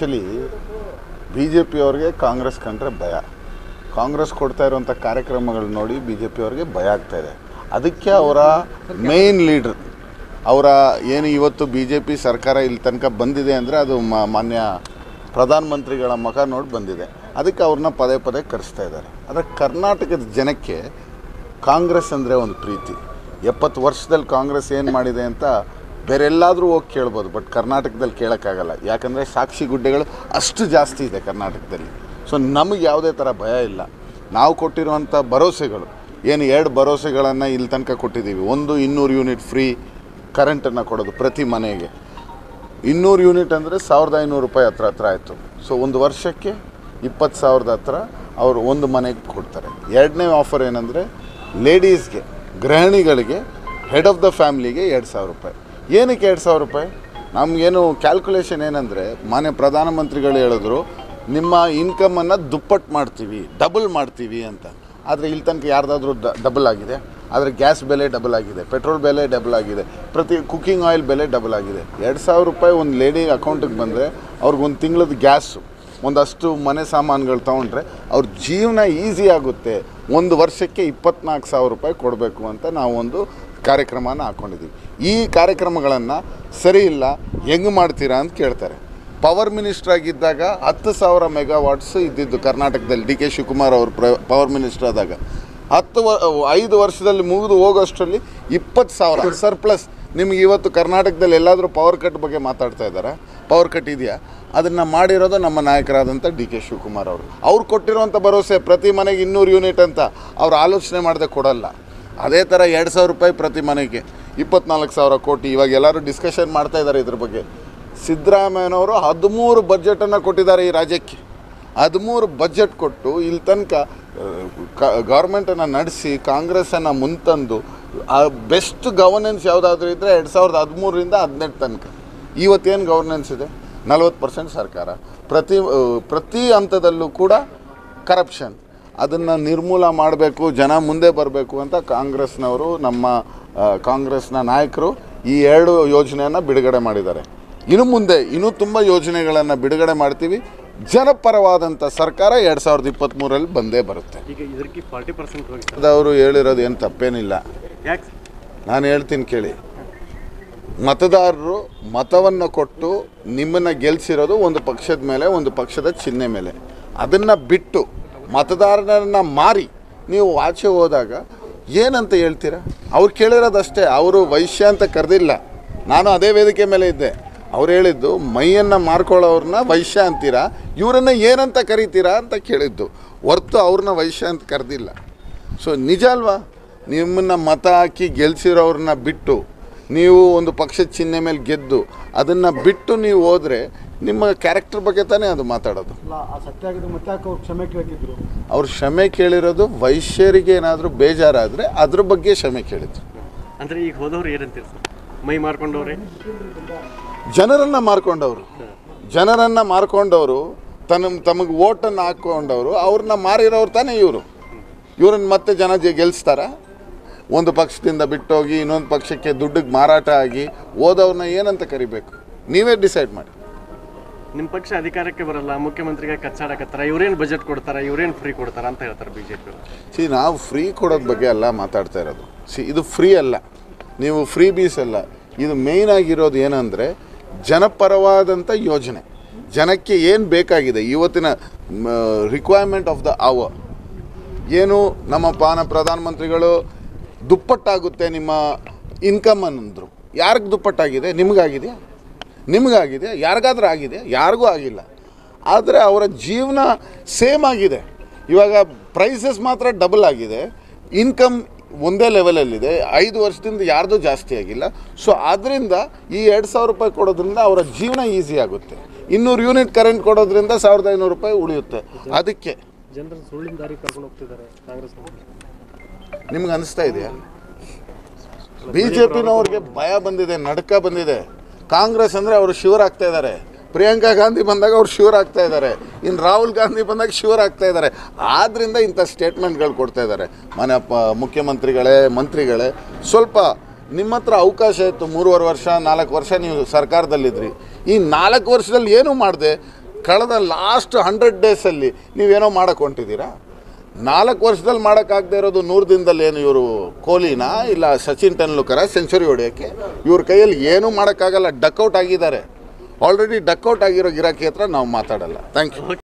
actually B J ಪಿಯವ್ರಿಗೆ Congress ಕಂಡ್ರೆ ಭಯ ಕಾಂಗ್ರೆಸ್ ಕೊಡ್ತಾ ಇರುವಂಥ ಕಾರ್ಯಕ್ರಮಗಳು ನೋಡಿ ಬಿ ಜೆ ಪಿಯವ್ರಿಗೆ ಭಯ ಆಗ್ತಾ ಇದೆ ಅದಕ್ಕೆ ಅವರ ಮೇನ್ ಲೀಡ್ರ್ ಅವರ ಏನು ಇವತ್ತು ಬಿ ಜೆ ಪಿ ಸರ್ಕಾರ ಇಲ್ಲಿ ತನಕ ಬಂದಿದೆ ಅಂದರೆ ಅದು ಮ- ಮಾನ್ಯ ಪ್ರಧಾನಮಂತ್ರಿಗಳ ಮುಖ ನೋಡಿ ಬಂದಿದೆ ಅದಕ್ಕೆ ಅವ್ರನ್ನ ಪದೇ ಪದೇ ಕರೆಸ್ತಾ ಇದ್ದಾರೆ ಆದರೆ ಕರ್ನಾಟಕದ ಜನಕ್ಕೆ ಕಾಂಗ್ರೆಸ್ ಅಂದರೆ ಒಂದು ಪ್ರೀತಿ ಎಪ್ಪತ್ತು ವರ್ಷದಲ್ಲಿ ಕಾಂಗ್ರೆಸ್ ಏನು ಮಾಡಿದೆ ಅಂತ ಬೇರೆಲ್ಲಾದರೂ ಹೋಗಿ ಕೇಳ್ಬೋದು ಬಟ್ ಕರ್ನಾಟಕದಲ್ಲಿ ಕೇಳೋಕ್ಕಾಗಲ್ಲ ಯಾಕಂದರೆ ಸಾಕ್ಷಿ ಗುಡ್ಡೆಗಳು ಅಷ್ಟು ಜಾಸ್ತಿ ಇದೆ ಕರ್ನಾಟಕದಲ್ಲಿ ಸೊ ನಮಗೆ ಯಾವುದೇ ಥರ ಭಯ ಇಲ್ಲ ನಾವು ಕೊಟ್ಟಿರುವಂಥ ಭರವಸೆಗಳು ಏನು ಎರಡು ಭರವಸೆಗಳನ್ನು ಇಲ್ಲಿ ತನಕ ಕೊಟ್ಟಿದ್ದೀವಿ ಒಂದು ಇನ್ನೂರು ಯೂನಿಟ್ ಫ್ರೀ ಕರೆಂಟನ್ನು ಕೊಡೋದು ಪ್ರತಿ ಮನೆಗೆ ಇನ್ನೂರು ಯೂನಿಟ್ ಅಂದರೆ ಸಾವಿರದ ಐನೂರು ರೂಪಾಯಿ ಹತ್ರ ಹತ್ರ ಆಯಿತು ಸೊ ಒಂದು ವರ್ಷಕ್ಕೆ ಇಪ್ಪತ್ತು ಸಾವಿರದ ಹತ್ರ ಅವರು ಒಂದು ಮನೆಗೆ ಕೊಡ್ತಾರೆ ಎರಡನೇ ಆಫರ್ ಏನಂದರೆ ಲೇಡೀಸ್ಗೆ ಗೃಹಿಣಿಗಳಿಗೆ ಹೆಡ್ ಆಫ್ ದ ಫ್ಯಾಮ್ಲಿಗೆ ಎರಡು ಸಾವಿರ ರೂಪಾಯಿ ಏನಕ್ಕೆ ಎರಡು ಸಾವಿರ ರೂಪಾಯಿ ನಮಗೇನು ಕ್ಯಾಲ್ಕುಲೇಷನ್ ಏನಂದರೆ ಮಾನ್ಯ ಪ್ರಧಾನಮಂತ್ರಿಗಳು ಹೇಳಿದ್ರು ನಿಮ್ಮ ಇನ್ಕಮನ್ನು ದುಪ್ಪಟ್ಟು ಮಾಡ್ತೀವಿ ಡಬಲ್ ಮಾಡ್ತೀವಿ ಅಂತ ಆದರೆ ಇಲ್ಲಿ ತನಕ ಯಾರ್ದಾದ್ರೂ ಡಬಲ್ ಆಗಿದೆ ಆದರೆ ಗ್ಯಾಸ್ ಬೆಲೆ ಡಬಲ್ ಆಗಿದೆ ಪೆಟ್ರೋಲ್ ಬೆಲೆ ಡಬಲ್ ಆಗಿದೆ ಪ್ರತಿ ಕುಕ್ಕಿಂಗ್ ಆಯಿಲ್ ಬೆಲೆ ಡಬಲ್ ಆಗಿದೆ ಎರಡು ಸಾವಿರ ರೂಪಾಯಿ ಒಂದು ಲೇಡಿ ಅಕೌಂಟಿಗೆ ಬಂದರೆ ಅವ್ರಿಗೊಂದು ತಿಂಗಳದ ಗ್ಯಾಸು ಒಂದಷ್ಟು ಮನೆ ಸಾಮಾನುಗಳು ತೊಗೊಂಡ್ರೆ ಅವ್ರ ಜೀವನ ಈಸಿ ಆಗುತ್ತೆ ಒಂದು ವರ್ಷಕ್ಕೆ ಇಪ್ಪತ್ನಾಲ್ಕು ಸಾವಿರ ರೂಪಾಯಿ ಕೊಡಬೇಕು ಅಂತ ನಾವು ಒಂದು ಕಾರ್ಯಕ್ರಮನ ಹಾಕ್ಕೊಂಡಿದ್ದೀವಿ ಈ ಕಾರ್ಯಕ್ರಮಗಳನ್ನು ಸರಿ ಇಲ್ಲ ಹೆಂಗೆ ಮಾಡ್ತೀರಾ ಅಂತ ಕೇಳ್ತಾರೆ ಪವರ್ ಮಿನಿಸ್ಟರ್ ಆಗಿದ್ದಾಗ ಹತ್ತು ಸಾವಿರ ಮೆಗಾವಾಟ್ಸ್ ಇದ್ದಿದ್ದು ಕರ್ನಾಟಕದಲ್ಲಿ ಡಿ ಕೆ ಶಿವಕುಮಾರ್ ಅವರು ಪ್ರ ಪವರ್ ಮಿನಿಸ್ಟರ್ ಆದಾಗ ಹತ್ತು ವ ಐದು ವರ್ಷದಲ್ಲಿ ಮುಗಿದು ಹೋಗೋಷ್ಟರಲ್ಲಿ ಇಪ್ಪತ್ತು ಸಾವಿರ ಸರ್ಪ್ಲಸ್ ನಿಮ್ಗೆ ಇವತ್ತು ಕರ್ನಾಟಕದಲ್ಲಿ ಎಲ್ಲಾದರೂ ಪವರ್ ಕಟ್ ಬಗ್ಗೆ ಮಾತಾಡ್ತಾ ಇದ್ದಾರೆ ಪವರ್ ಕಟ್ ಇದೆಯಾ ಅದನ್ನು ಮಾಡಿರೋದು ನಮ್ಮ ನಾಯಕರಾದಂಥ ಡಿ ಕೆ ಶಿವಕುಮಾರ್ ಅವರು ಅವ್ರು ಕೊಟ್ಟಿರುವಂಥ ಭರವಸೆ ಪ್ರತಿ ಮನೆಗೆ ಇನ್ನೂರು ಯೂನಿಟ್ ಅಂತ ಅವ್ರು ಆಲೋಚನೆ ಮಾಡದೆ ಕೊಡಲ್ಲ ಅದೇ ಥರ ಎರಡು ಸಾವಿರ ರೂಪಾಯಿ ಪ್ರತಿ ಮನೆಗೆ ಇಪ್ಪತ್ನಾಲ್ಕು ಸಾವಿರ ಕೋಟಿ ಇವಾಗ ಎಲ್ಲರೂ ಡಿಸ್ಕಷನ್ ಮಾಡ್ತಾ ಇದ್ದಾರೆ ಇದ್ರ ಬಗ್ಗೆ ಸಿದ್ದರಾಮಯ್ಯನವರು ಹದಿಮೂರು ಬಜೆಟನ್ನು ಕೊಟ್ಟಿದ್ದಾರೆ ಈ ರಾಜ್ಯಕ್ಕೆ ಹದಿಮೂರು ಬಜೆಟ್ ಕೊಟ್ಟು ಇಲ್ಲಿ ತನಕ ಗೌರ್ಮೆಂಟನ್ನು ನಡೆಸಿ ಕಾಂಗ್ರೆಸ್ಸನ್ನು ಮುಂತಂದು ಬೆಸ್ಟ್ ಗವರ್ನೆನ್ಸ್ ಯಾವುದಾದ್ರೂ ಇದ್ದರೆ ಎರಡು ಸಾವಿರದ ಹದಿಮೂರರಿಂದ ಹದಿನೆಂಟು ತನಕ ಇವತ್ತೇನು ಗವರ್ನೆನ್ಸ್ ಇದೆ ನಲವತ್ತು ಪರ್ಸೆಂಟ್ ಸರ್ಕಾರ ಪ್ರತಿ ಆ, ಪ್ರತಿ ಹಂತದಲ್ಲೂ ಕೂಡ ಕರಪ್ಷನ್ ಅದನ್ನು ನಿರ್ಮೂಲ ಮಾಡಬೇಕು ಜನ ಮುಂದೆ ಬರಬೇಕು ಅಂತ ಕಾಂಗ್ರೆಸ್ನವರು ನಮ್ಮ ಆ, ಕಾಂಗ್ರೆಸ್ನ ನಾಯಕರು ಈ ಎರಡು ಯೋಜನೆಯನ್ನು ಬಿಡುಗಡೆ ಮಾಡಿದ್ದಾರೆ ಇನ್ನು ಮುಂದೆ ಇನ್ನೂ ತುಂಬ ಯೋಜನೆಗಳನ್ನು ಬಿಡುಗಡೆ ಮಾಡ್ತೀವಿ ಜನಪರವಾದಂಥ ಸರ್ಕಾರ ಎರಡು ಸಾವಿರದ ಇಪ್ಪತ್ತ್ಮೂರಲ್ಲಿ ಬಂದೇ ಬರುತ್ತೆ ಈಗ ಇದಕ್ಕೆ ಫಾರ್ಟಿ ಪರ್ಸೆಂಟ್ ಹೋಗಿ ಸರ್ ಅವರು ಹೇಳಿರೋದು ಏನು ತಪ್ಪೇನಿಲ್ಲ ಯಾಕೆ ನಾನು ಹೇಳ್ತೀನಿ ಕೇಳಿ ಮತದಾರರು ಮತವನ್ನು ಕೊಟ್ಟು ನಿಮ್ಮನ್ನು ಗೆಲ್ಲಿಸಿರೋದು ಒಂದು ಪಕ್ಷದ ಮೇಲೆ ಒಂದು ಪಕ್ಷದ ಚಿಹ್ನೆ ಮೇಲೆ ಅದನ್ನು ಬಿಟ್ಟು ಮತದಾರರನ್ನ ಮಾರಿ ನೀವು ಆಚೆ ಹೋದಾಗ ಏನಂತ ಹೇಳ್ತೀರಾ ಅವ್ರು ಕೇಳಿರೋದಷ್ಟೇ ಅವರು ವೈಶ್ಯ ಅಂತ ಕರೆದಿಲ್ಲ ನಾನು ಅದೇ ವೇದಿಕೆ ಮೇಲೆ ಇದ್ದೆ ಅವ್ರು ಹೇಳಿದ್ದು ಮೈಯನ್ನು ಮಾರ್ಕೊಳ್ಳೋರನ್ನ ವೈಶ್ಯ ಅಂತೀರಾ ಇವರನ್ನ ಏನಂತ ಕರಿತೀರಾ ಅಂತ ಕೇಳಿದ್ದು ಹೊರ್ತು ಅವ್ರನ್ನ ವೈಶ್ಯ ಅಂತ ಕರೆದಿಲ್ಲ ಸೊ ನಿಜ ಅಲ್ವಾ ನಿಮ್ಮನ್ನ ಮತ ಹಾಕಿ ಗೆಲ್ಸಿರೋರನ್ನ ಬಿಟ್ಟು ನೀವು ಒಂದು ಪಕ್ಷದ ಚಿಹ್ನೆ ಮೇಲೆ ಗೆದ್ದು ಅದನ್ನು ಬಿಟ್ಟು ನೀವು ಹೋದರೆ ನಿಮ್ಮ ಕ್ಯಾರೆಕ್ಟರ್ ಬಗ್ಗೆ ತಾನೇ ಅದು ಮಾತಾಡೋದು ಅಲ್ಲ ಆ ಸತ್ಯ ಆಗಿದ್ದು ಮತ್ತೆ ಯಾಕೆ ಅವ್ರು ಕ್ಷಮೆ ಕೇಳ್ತಿದ್ರು ಅವ್ರು ಕ್ಷಮೆ ಕೇಳಿರೋದು ವೈಶ್ಯರಿಗೆ ಏನಾದರೂ ಬೇಜಾರಾದರೆ ಅದ್ರ ಬಗ್ಗೆ ಕ್ಷಮೆ ಕೇಳಿದ್ರು ಅಂದ್ರೆ ಈಗ ಹೋದವ್ರು ಏನಂತೀರಿ ಸರ್ ಮೈ ಮಾರ್ಕೊಂಡವ್ರೆ ಜನರನ್ನು ಮಾರ್ಕೊಂಡವರು ಜನರನ್ನು ಮಾರ್ಕೊಂಡವರು ತನ್ನ ತಮಗೆ ಓಟನ್ನು ಹಾಕ್ಕೊಂಡವರು ಅವ್ರನ್ನ ಮಾರಿರೋರು ತಾನೇ ಇವರು ಇವ್ರನ್ನ ಮತ್ತೆ ಜನ ಜೆ ಗೆಲ್ಲಿಸ್ತಾರ ಒಂದು ಪಕ್ಷದಿಂದ ಬಿಟ್ಟೋಗಿ ಇನ್ನೊಂದು ಪಕ್ಷಕ್ಕೆ ದುಡ್ಡಿಗೆ ಮಾರಾಟ ಆಗಿ ಓದವ್ರನ್ನ ಏನಂತ ಕರಿಬೇಕು ನೀವೇ ಡಿಸೈಡ್ ಮಾಡಿ ನಿಮ್ಮ ಪಕ್ಷ ಅಧಿಕಾರಕ್ಕೆ ಬರಲ್ಲ ಮುಖ್ಯಮಂತ್ರಿಗೆ ಕಚ್ಚಾಡಕತ್ತಾರ ಇವ್ರೇನು ಬಜೆಟ್ ಕೊಡ್ತಾರ ಇವ್ರೇನು ಫ್ರೀ ಕೊಡ್ತಾರ ಅಂತ ಹೇಳ್ತಾರೆ ಬಿಜೆಪಿ ಸಿ ನಾವು ಫ್ರೀ ಕೊಡೋದ್ ಬಗ್ಗೆ ಅಲ್ಲ ಮಾತಾಡ್ತಾ ಇರೋದು ಸಿ ಇದು ಫ್ರೀ ಅಲ್ಲ ನೀವು ಫ್ರೀ ಬೀಸ್ ಅಲ್ಲ ಇದು ಮೇಯ್ನ್ ಆಗಿರೋದು ಏನಂದರೆ ಜನಪರವಾದಂಥ ಯೋಜನೆ ಜನಕ್ಕೆ ಏನು ಬೇಕಾಗಿದೆ ಇವತ್ತಿನ ರಿಕ್ವೈರ್ಮೆಂಟ್ ಆಫ್ ದ ಅವರ್ ಏನು ನಮ್ಮ ಪಾನ ಪ್ರಧಾನಮಂತ್ರಿಗಳು ದುಪ್ಪಟ್ಟಾಗುತ್ತೆ ನಿಮ್ಮ ಇನ್ಕಮ್ ಅನ್ನಂದ್ರು ಯಾರಿಗೆ ದುಪ್ಪಟ್ಟಾಗಿದೆ ನಿಮಗಾಗಿದೆಯಾ ನಿಮಗಾಗಿದೆ ಯಾರಿಗಾದ್ರೂ ಆಗಿದೆ ಯಾರಿಗೂ ಆಗಿಲ್ಲ ಆದರೆ ಅವರ ಜೀವನ ಸೇಮ್ ಆಗಿದೆ ಇವಾಗ ಪ್ರೈಸಸ್ ಮಾತ್ರ ಡಬಲ್ ಆಗಿದೆ ಇನ್ಕಮ್ ಒಂದೇ ಲೆವೆಲಲ್ಲಿದೆ ಐದು ವರ್ಷದಿಂದ ಯಾರ್ದು ಜಾಸ್ತಿ ಆಗಿಲ್ಲ ಸೊ ಆದ್ದರಿಂದ ಈ ಎರಡು ಸಾವಿರ ರೂಪಾಯಿ ಕೊಡೋದ್ರಿಂದ ಅವರ ಜೀವನ ಈಸಿ ಆಗುತ್ತೆ ಇನ್ನೂರು ಯೂನಿಟ್ ಕರೆಂಟ್ ಕೊಡೋದ್ರಿಂದ ಸಾವಿರದ ಐನೂರು ರೂಪಾಯಿ ಉಳಿಯುತ್ತೆ ಅದಕ್ಕೆ ಜನರು ಸುಳ್ಳಿನ ದಾರಿ ಕರ್ಕೊಂಡು ಹೋಗ್ತಿದ್ದಾರೆ ಕಾಂಗ್ರೆಸ್ ನಿಮ್ಗೆ ಅನಿಸ್ತಾ ಇದೆಯಾ ಬಿ ಜೆ ಪಿನವ್ರಿಗೆ ಭಯ ಬಂದಿದೆ ನಡ್ಕ ಬಂದಿದೆ ಕಾಂಗ್ರೆಸ್ ಅಂದರೆ ಅವರು ಶಿವರ್ ಆಗ್ತಾ ಇದ್ದಾರೆ ಪ್ರಿಯಾಂಕಾ ಗಾಂಧಿ ಬಂದಾಗ ಅವ್ರು ಶಿವರ್ ಆಗ್ತಾ ಇದ್ದಾರೆ ಇನ್ನು ರಾಹುಲ್ ಗಾಂಧಿ ಬಂದಾಗ ಶಿವರ್ ಆಗ್ತಾ ಇದ್ದಾರೆ ಆದ್ದರಿಂದ ಇಂಥ ಸ್ಟೇಟ್ಮೆಂಟ್ಗಳು ಕೊಡ್ತಾ ಇದ್ದಾರೆ ಮನೆ ಪ ಮುಖ್ಯಮಂತ್ರಿಗಳೇ ಮಂತ್ರಿಗಳೇ ಸ್ವಲ್ಪ ನಿಮ್ಮ ಹತ್ರ ಅವಕಾಶ ಇತ್ತು ಮೂರುವರೆ ವರ್ಷ ನಾಲ್ಕು ವರ್ಷ ನೀವು ಸರ್ಕಾರದಲ್ಲಿದ್ರಿ ಈ ನಾಲ್ಕು ವರ್ಷದಲ್ಲಿ ಏನೂ ಮಾಡಿದೆ ಕಳೆದ ಲಾಸ್ಟ್ ಹಂಡ್ರೆಡ್ ಡೇಸಲ್ಲಿ ನೀವೇನೋ ಮಾಡಕ್ಕೆ ಹೊಂಟಿದ್ದೀರಾ ನಾಲ್ಕು ವರ್ಷದಲ್ಲಿ ಮಾಡೋಕ್ಕಾಗದೇ ಇರೋದು ನೂರು ದಿನದಲ್ಲಿ ಏನು ಇವರು ಕೊಹ್ಲಿನ ಇಲ್ಲ ಸಚಿನ್ ತೆಂಡೂಲ್ಕರ ಸೆಂಚುರಿ ಹೊಡೆಯೋಕ್ಕೆ ಇವ್ರ ಕೈಯಲ್ಲಿ ಏನೂ ಮಾಡೋಕ್ಕಾಗಲ್ಲ ಡಕ್ಔಟ್ ಆಗಿದ್ದಾರೆ ಆಲ್ರೆಡಿ ಡಕ್ಔಟ್ ಆಗಿರೋ ಗಿರಾಕಿ ಹತ್ರ ನಾವು ಮಾತಾಡಲ್ಲ ಥ್ಯಾಂಕ್ ಯು